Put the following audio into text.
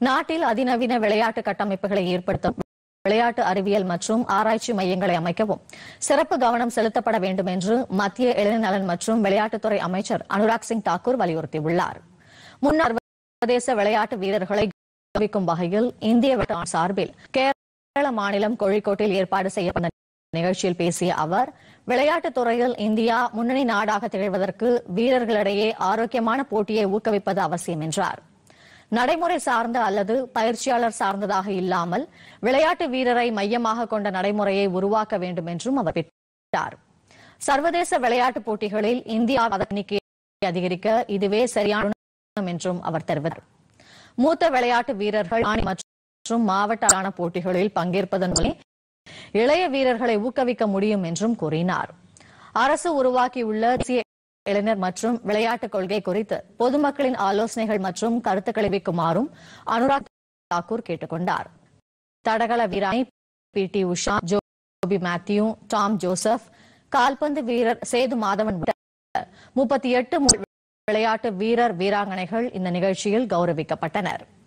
நாட்டில் அதிநவீன விளையாட்டு கட்டமைப்புகளை ஏற்படுத்த விளையாட்டு அறிவியல் மற்றும் ஆராய்ச்சி மையங்களை அமைக்கவும் சிறப்பு கவனம் செலுத்தப்பட வேண்டும் என்று மத்திய இளைஞர் நலன் மற்றும் விளையாட்டுத்துறை அமைச்சர் அனுராக் சிங் தாக்கூர் வலியுறுத்தியுள்ளார் முன்னாள் சர்வதேச விளையாட்டு வீரர்களை கௌரவிக்கும் வகையில் இந்திய விளையாட்டு சார்பில் கேரள மாநிலம் கோழிக்கோட்டில் ஏற்பாடு செய்யப்பட்ட நிகழ்ச்சியில் பேசிய அவர் விளையாட்டுத் துறையில் இந்தியா முன்னணி நாடாக திகழ்வதற்கு வீரர்களிடையே ஆரோக்கியமான போட்டியை ஊக்குவிப்பது அவசியம் என்றார் நடைமுறை சார்ந்த அல்லது பயிற்சியாளர் சார்ந்ததாக இல்லாமல் விளையாட்டு வீரரை மையமாக கொண்ட நடைமுறையை உருவாக்க வேண்டும் என்றும் அவர் குறிப்பிட்டார் சர்வதேச விளையாட்டுப் போட்டிகளில் இந்தியா எண்ணிக்கையை அதிகரிக்க இதுவே சரியான தருணம் என்றும் அவர் தெரிவித்தார் மூத்த விளையாட்டு வீரர்கள் மாநில மற்றும் மாவட்ட அளவிலான போட்டிகளில் பங்கேற்பதன் மூலம் இளைய வீரர்களை ஊக்குவிக்க முடியும் என்றும் கூறினார் அரசு உருவாக்கியுள்ள தேசிய இளைஞர் மற்றும் விளையாட்டுக் கொள்கை குறித்து பொதுமக்களின் ஆலோசனைகள் மற்றும் கருத்துக்களை வைக்குமாறும் அனுராக் தாக்கூர் கேட்டுக் கொண்டார் தடகள வீராணி பி டி உஷா ஜோபி மேத்யூ டாம் ஜோசப் கால்பந்து வீரர் சேது மாதவன் முப்பத்தி எட்டு விளையாட்டு வீரர் வீராங்கனைகள் இந்த நிகழ்ச்சியில் கௌரவிக்கப்பட்டனர்